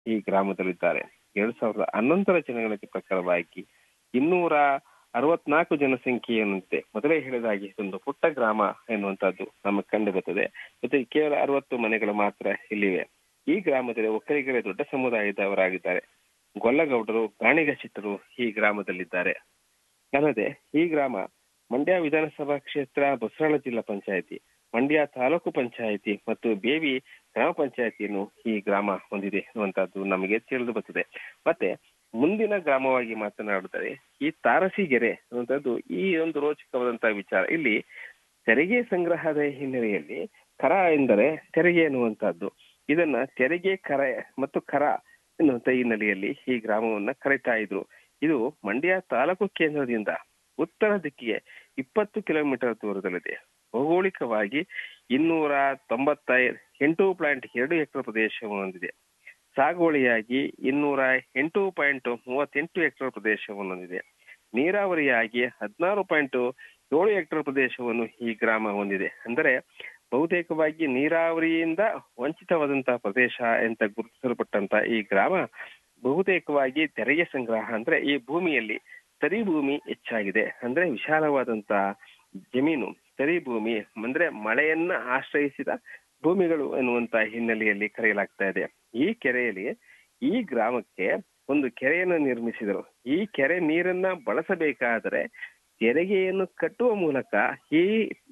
ಈ ಗ್ರಾಮದಲ್ಲಿದ್ದಾರೆ ಎರಡ್ ಸಾವಿರದ ಹನ್ನೊಂದರ ಜನಗಣತಿ ಪ್ರಕಾರವಾಗಿ ಇನ್ನೂರ ಅರವತ್ನಾಲ್ಕು ಜನಸಂಖ್ಯೆಯಂತೆ ಮೊದಲೇ ಹೇಳಿದ ಹಾಗೆ ಇದೊಂದು ಪುಟ್ಟ ಗ್ರಾಮ ಎನ್ನುವಂತಹದ್ದು ನಮಗೆ ಕಂಡು ಬರ್ತದೆ ಜೊತೆಗೆ ಕೇವಲ ಅರವತ್ತು ಮನೆಗಳು ಮಾತ್ರ ಇಲ್ಲಿವೆ ಈ ಗ್ರಾಮದಲ್ಲಿ ಒಕ್ಕಲಿಗರೇ ದೊಡ್ಡ ಸಮುದಾಯದವರಾಗಿದ್ದಾರೆ ಗೊಲ್ಲಗೌಡರು ಗಾಣಿಗಶಿಟ್ಟರು ಈ ಗ್ರಾಮದಲ್ಲಿದ್ದಾರೆ ಅಲ್ಲದೆ ಈ ಗ್ರಾಮ ಮಂಡ್ಯ ವಿಧಾನಸಭಾ ಕ್ಷೇತ್ರ ಬಸರಾಳ ಜಿಲ್ಲಾ ಪಂಚಾಯಿತಿ ಮಂಡ್ಯ ತಾಲೂಕು ಪಂಚಾಯಿತಿ ಮತ್ತು ಬೇವಿ ಗ್ರಾಮ ಪಂಚಾಯಿತಿಯನ್ನು ಈ ಗ್ರಾಮ ಹೊಂದಿದೆ ಅನ್ನುವಂಥದ್ದು ನಮಗೆ ತಿಳಿದು ಬರ್ತದೆ ಮತ್ತೆ ಮುಂದಿನ ಗ್ರಾಮವಾಗಿ ಮಾತನಾಡಿದರೆ ಈ ತಾರಸಿಗೆರೆ ಅನ್ನುವಂಥದ್ದು ಈ ಒಂದು ರೋಚಕವಾದಂತಹ ವಿಚಾರ ಇಲ್ಲಿ ತೆರಿಗೆ ಸಂಗ್ರಹದ ಹಿನ್ನೆಲೆಯಲ್ಲಿ ಕರ ಎಂದರೆ ತೆರಿಗೆ ಎನ್ನುವಂತಹದ್ದು ಇದನ್ನ ತೆರಿಗೆ ಕರ ಮತ್ತು ಕರ ಎನ್ನುವಂತ ಹಿನ್ನೆಲೆಯಲ್ಲಿ ಈ ಗ್ರಾಮವನ್ನ ಕರೀತಾ ಇದ್ರು ಇದು ಮಂಡ್ಯ ತಾಲೂಕು ಕೇಂದ್ರದಿಂದ ಉತ್ತರ ದಿಕ್ಕಿಗೆ ಇಪ್ಪತ್ತು ಕಿಲೋಮೀಟರ್ ದೂರದಲ್ಲಿದೆ ಭೌಗೋಳಿಕವಾಗಿ ಇನ್ನೂರ ತೊಂಬತ್ತ ಎಂಟು ಪಾಯಿಂಟ್ ಎರಡು ಹೆಕ್ಟೇರ್ ಪ್ರದೇಶವನ್ನು ಹೊಂದಿದೆ ಸಾಗುವಳಿಯಾಗಿ ಇನ್ನೂರ ಎಂಟು ಪಾಯಿಂಟ್ ಮೂವತ್ತೆಂಟು ಹೆಕ್ಟೇರ್ ಪ್ರದೇಶವನ್ನು ಹೊಂದಿದೆ ನೀರಾವರಿಯಾಗಿ ಹದಿನಾರು ಪಾಯಿಂಟ್ ಏಳು ಹೆಕ್ಟೇರ್ ಪ್ರದೇಶವನ್ನು ಈ ಗ್ರಾಮ ಹೊಂದಿದೆ ಅಂದರೆ ಬಹುತೇಕವಾಗಿ ನೀರಾವರಿಯಿಂದ ವಂಚಿತವಾದಂತಹ ಪ್ರದೇಶ ಅಂತ ಗುರುತಿಸಲ್ಪಟ್ಟಂತ ಈ ಗ್ರಾಮ ಬಹುತೇಕವಾಗಿ ತೆರಿಗೆ ಸಂಗ್ರಹ ಅಂದ್ರೆ ಈ ಭೂಮಿಯಲ್ಲಿ ತರಿ ಭೂಮಿ ಹೆಚ್ಚಾಗಿದೆ ಅಂದ್ರೆ ವಿಶಾಲವಾದಂತಹ ಜಮೀನು ತರಿ ಭೂಮಿ ಅಂದ್ರೆ ಮಳೆಯನ್ನ ಆಶ್ರಯಿಸಿದ ಭೂಮಿಗಳು ಎನ್ನುವಂತ ಹಿನ್ನೆಲೆಯಲ್ಲಿ ಕರೆಯಲಾಗ್ತಾ ಇದೆ ಈ ಕೆರೆಯಲ್ಲಿ ಈ ಗ್ರಾಮಕ್ಕೆ ಒಂದು ಕೆರೆಯನ್ನು ನಿರ್ಮಿಸಿದರು ಈ ಕೆರೆ ನೀರನ್ನ ಬಳಸಬೇಕಾದರೆ ತೆರಿಗೆಯನ್ನು ಕಟ್ಟುವ ಮೂಲಕ ಈ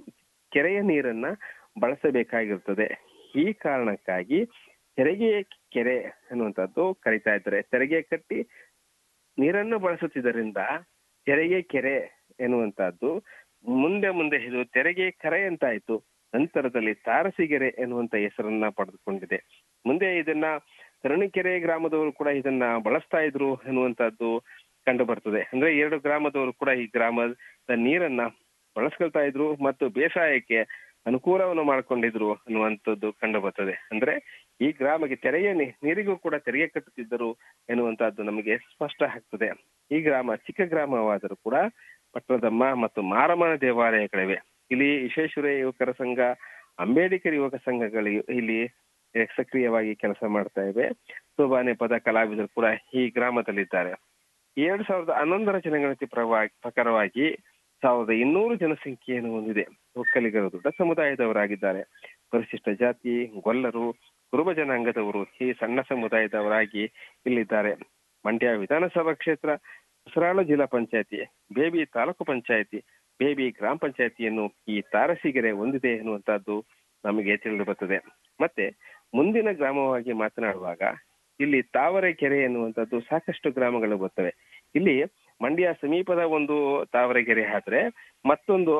ಕೆರೆಯ ನೀರನ್ನ ಬಳಸಬೇಕಾಗಿರ್ತದೆ ಈ ಕಾರಣಕ್ಕಾಗಿ ತೆರಿಗೆ ಕೆರೆ ಅನ್ನುವಂಥದ್ದು ಕರಿತಾ ಇದ್ದಾರೆ ತೆರಿಗೆ ಕಟ್ಟಿ ನೀರನ್ನು ಬಳಸುತ್ತಿದ್ದರಿಂದ ತೆರಿಗೆ ಕೆರೆ ಎನ್ನುವಂತಹದ್ದು ಮುಂದೆ ಮುಂದೆ ಇದು ತೆರಿಗೆ ಕರೆ ಅಂತಾಯ್ತು ನಂತರದಲ್ಲಿ ತಾರಸಿಗೆರೆ ಎನ್ನುವಂತ ಹೆಸರನ್ನ ಪಡೆದುಕೊಂಡಿದೆ ಮುಂದೆ ಇದನ್ನ ತರಣಿಕೆರೆ ಗ್ರಾಮದವರು ಕೂಡ ಇದನ್ನ ಬಳಸ್ತಾ ಇದ್ರು ಎನ್ನುವಂತಹದ್ದು ಕಂಡು ಬರ್ತದೆ ಅಂದ್ರೆ ಎರಡು ಗ್ರಾಮದವರು ಕೂಡ ಈ ಗ್ರಾಮದ ನೀರನ್ನ ಬಳಸ್ಕೊಳ್ತಾ ಇದ್ರು ಮತ್ತು ಬೇಸಾಯಕ್ಕೆ ಅನುಕೂಲವನ್ನು ಮಾಡ್ಕೊಂಡಿದ್ರು ಅನ್ನುವಂಥದ್ದು ಕಂಡು ಬರ್ತದೆ ಅಂದ್ರೆ ಈ ಗ್ರಾಮಕ್ಕೆ ತೆರೆಗೆ ನೀರಿಗೂ ಕೂಡ ತೆರಿಗೆ ಕಟ್ಟುತ್ತಿದ್ದರು ಎನ್ನುವಂತಹದ್ದು ನಮಗೆ ಸ್ಪಷ್ಟ ಆಗ್ತದೆ ಈ ಗ್ರಾಮ ಚಿಕ್ಕ ಗ್ರಾಮವಾದರೂ ಕೂಡ ಪಟ್ಟಣದಮ್ಮ ಮತ್ತು ಮಾರಮ್ಮನ ದೇವಾಲಯಗಳಿವೆ ಇಲ್ಲಿ ವಿಶ್ವೇಶ್ವರ ಯುವಕರ ಸಂಘ ಅಂಬೇಡ್ಕರ್ ಯುವಕ ಸಂಘಗಳು ಇಲ್ಲಿ ಸಕ್ರಿಯವಾಗಿ ಕೆಲಸ ಮಾಡ್ತಾ ಇವೆ ಸೋಬಾನೆ ಪದ ಕಲಾವಿದರು ಕೂಡ ಈ ಗ್ರಾಮದಲ್ಲಿದ್ದಾರೆ ಎರಡ್ ಸಾವಿರದ ಹನ್ನೊಂದರ ಜನಗಣತಿ ಪ್ರಕಾರವಾಗಿ ಸಾವಿರದ ಇನ್ನೂರು ಜನಸಂಖ್ಯೆಯನ್ನು ಹೊಂದಿದೆ ಒಕ್ಕಲಿಗರು ದೊಡ್ಡ ಸಮುದಾಯದವರಾಗಿದ್ದಾರೆ ಪರಿಶಿಷ್ಟ ಜಾತಿ ಗೊಲ್ಲರು ಕುರುಬ ಜನಾಂಗದವರು ಈ ಸಣ್ಣ ಸಮುದಾಯದವರಾಗಿ ಇಲ್ಲಿದ್ದಾರೆ ಮಂಡ್ಯ ವಿಧಾನಸಭಾ ಕ್ಷೇತ್ರ ಉಸರಾಳ ಜಿಲ್ಲಾ ಪಂಚಾಯತಿ ಬೇಬಿ ತಾಲೂಕು ಪಂಚಾಯತಿ ಬೇಬಿ ಗ್ರಾಮ ಪಂಚಾಯತಿಯನ್ನು ಈ ತಾರಸಿಗೆರೆ ಹೊಂದಿದೆ ಎನ್ನುವಂತಹದ್ದು ನಮಗೆ ತಿಳಿದು ಬರ್ತದೆ ಮತ್ತೆ ಮುಂದಿನ ಗ್ರಾಮವಾಗಿ ಮಾತನಾಡುವಾಗ ಇಲ್ಲಿ ತಾವರೆಕೆರೆ ಎನ್ನುವಂಥದ್ದು ಸಾಕಷ್ಟು ಗ್ರಾಮಗಳು ಬರ್ತವೆ ಇಲ್ಲಿ ಮಂಡ್ಯ ಸಮೀಪದ ಒಂದು ತಾವರೆಕೆರೆ ಆದ್ರೆ ಮತ್ತೊಂದು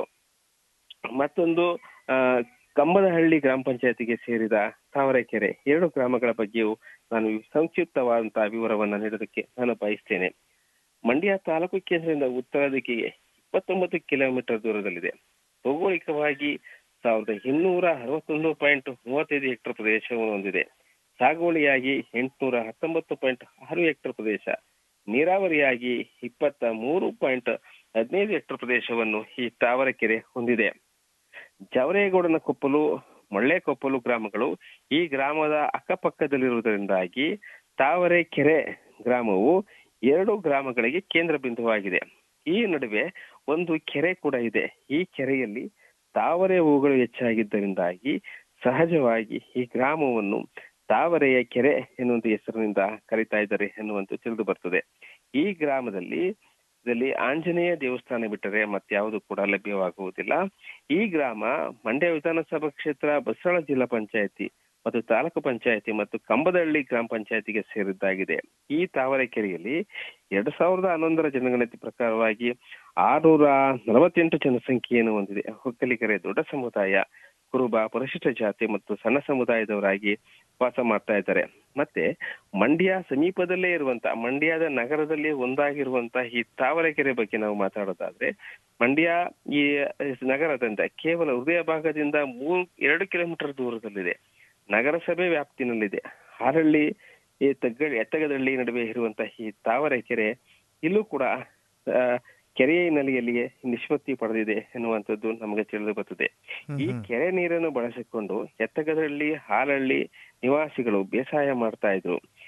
ಮತ್ತೊಂದು ಆ ಕಂಬದಹಳ್ಳಿ ಗ್ರಾಮ ಪಂಚಾಯತಿಗೆ ಸೇರಿದ ತಾವರೆಕೆರೆ ಎರಡು ಗ್ರಾಮಗಳ ಬಗ್ಗೆಯೂ ನಾನು ಸಂಕ್ಷಿಪ್ತವಾದಂತಹ ವಿವರವನ್ನ ನೀಡೋದಕ್ಕೆ ನಾನು ಬಯಸ್ತೇನೆ ಮಂಡ್ಯ ತಾಲೂಕು ಕೇಂದ್ರದಿಂದ ಉತ್ತರ ದಿಕ್ಕಿಗೆ ಇಪ್ಪತ್ತೊಂಬತ್ತು ಕಿಲೋಮೀಟರ್ ದೂರದಲ್ಲಿದೆ ಭೌಗೋಳಿಕವಾಗಿ ಸಾವಿರದ ಇನ್ನೂರ ಅರವತ್ತೊಂದು ಪಾಯಿಂಟ್ ಮೂವತ್ತೈದು ಹೆಕ್ಟರ್ ಪ್ರದೇಶವನ್ನು ಹೊಂದಿದೆ ಸಾಗುವಳಿಯಾಗಿ ಎಂಟುನೂರ ಹತ್ತೊಂಬತ್ತು ಪಾಯಿಂಟ್ ಆರು ಹೆಕ್ಟರ್ ಪ್ರದೇಶ ನೀರಾವರಿಯಾಗಿ ಇಪ್ಪತ್ತ ಮೂರು ಪಾಯಿಂಟ್ ಹದಿನೈದು ಹೆಕ್ಟರ್ ಪ್ರದೇಶವನ್ನು ಈ ತಾವರೆಕೆರೆ ಹೊಂದಿದೆ ಜವರೇಗೌಡನ ಕೊಪ್ಪಲು ಮೊಳ್ಳೆಕೊಪ್ಪಲು ಗ್ರಾಮಗಳು ಈ ಗ್ರಾಮದ ಅಕ್ಕಪಕ್ಕದಲ್ಲಿರುವುದರಿಂದಾಗಿ ತಾವರೆಕೆರೆ ಗ್ರಾಮವು ಎರಡು ಗ್ರಾಮಗಳಿಗೆ ಕೇಂದ್ರ ಬಿಂದುವಾಗಿದೆ ಈ ನಡುವೆ ಒಂದು ಕೆರೆ ಕೂಡ ಇದೆ ಈ ಕೆರೆಯಲ್ಲಿ ತಾವರೆ ಹೂಗಳು ಹೆಚ್ಚಾಗಿದ್ದರಿಂದಾಗಿ ಸಹಜವಾಗಿ ಈ ಗ್ರಾಮವನ್ನು ತಾವರೆಯ ಕೆರೆ ಎನ್ನುವಂತ ಹೆಸರಿನಿಂದ ಕರೀತಾ ಇದ್ದಾರೆ ಎನ್ನುವಂತ ತಿಳಿದು ಬರ್ತದೆ ಈ ಗ್ರಾಮದಲ್ಲಿ ಇದರಲ್ಲಿ ಆಂಜನೇಯ ದೇವಸ್ಥಾನ ಬಿಟ್ಟರೆ ಮತ್ಯಾವುದು ಕೂಡ ಲಭ್ಯವಾಗುವುದಿಲ್ಲ ಈ ಗ್ರಾಮ ಮಂಡ್ಯ ವಿಧಾನಸಭಾ ಕ್ಷೇತ್ರ ಬಸರಾಳ ಜಿಲ್ಲಾ ಪಂಚಾಯತಿ ಮತ್ತು ತಾಲೂಕು ಪಂಚಾಯತಿ ಮತ್ತು ಕಂಬದಹಳ್ಳಿ ಗ್ರಾಮ ಪಂಚಾಯತಿಗೆ ಸೇರಿದ್ದಾಗಿದೆ ಈ ತಾವರೆಕೆರೆಯಲ್ಲಿ ಎರಡ್ ಸಾವಿರದ ಹನ್ನೊಂದರ ಜನಗಣತಿ ಪ್ರಕಾರವಾಗಿ ಆರ್ನೂರ ನಲವತ್ತೆಂಟು ಜನಸಂಖ್ಯೆಯನ್ನು ಹೊಂದಿದೆ ಒಕ್ಕಲಿಗರೇ ದೊಡ್ಡ ಸಮುದಾಯ ಕುರುಬ ಪರಿಶಿಷ್ಟ ಜಾತಿ ಮತ್ತು ಸಣ್ಣ ಸಮುದಾಯದವರಾಗಿ ವಾಸ ಮಾಡ್ತಾ ಇದ್ದಾರೆ ಮತ್ತೆ ಮಂಡ್ಯ ಸಮೀಪದಲ್ಲೇ ಇರುವಂತ ಮಂಡ್ಯದ ನಗರದಲ್ಲಿ ಒಂದಾಗಿರುವಂತ ಈ ತಾವರೆಕೆರೆ ಬಗ್ಗೆ ನಾವು ಮಾತಾಡೋದಾದ್ರೆ ಮಂಡ್ಯ ಈ ನಗರದಿಂದ ಕೇವಲ ಹೃದಯ ಭಾಗದಿಂದ ಮೂರು ಎರಡು ಕಿಲೋಮೀಟರ್ ದೂರದಲ್ಲಿದೆ ನಗರಸಭೆ ವ್ಯಾಪ್ತಿನಲ್ಲಿದೆ ಹಾರಳ್ಳಿ ಈ ತಗ್ಗ ಎತ್ತಗದಳ್ಳಿ ನಡುವೆ ಇರುವಂತಹ ಈ ತಾವರೆಕೆರೆ ಇಲ್ಲೂ ಕೂಡ ಕೆರೆಯ ಹಿನ್ನೆಲೆಯಲ್ಲಿಯೇ ನಿಷ್ಪತ್ತಿ ಪಡೆದಿದೆ ಎನ್ನುವಂಥದ್ದು ನಮಗೆ ತಿಳಿದು ಬರ್ತದೆ ಈ ಕೆರೆ ನೀರನ್ನು ಬಳಸಿಕೊಂಡು ಎತ್ತಗದಳ್ಳಿ ಹಾಲಹಳ್ಳಿ ನಿವಾಸಿಗಳು ಬೇಸಾಯ ಮಾಡ್ತಾ ಇದ್ರು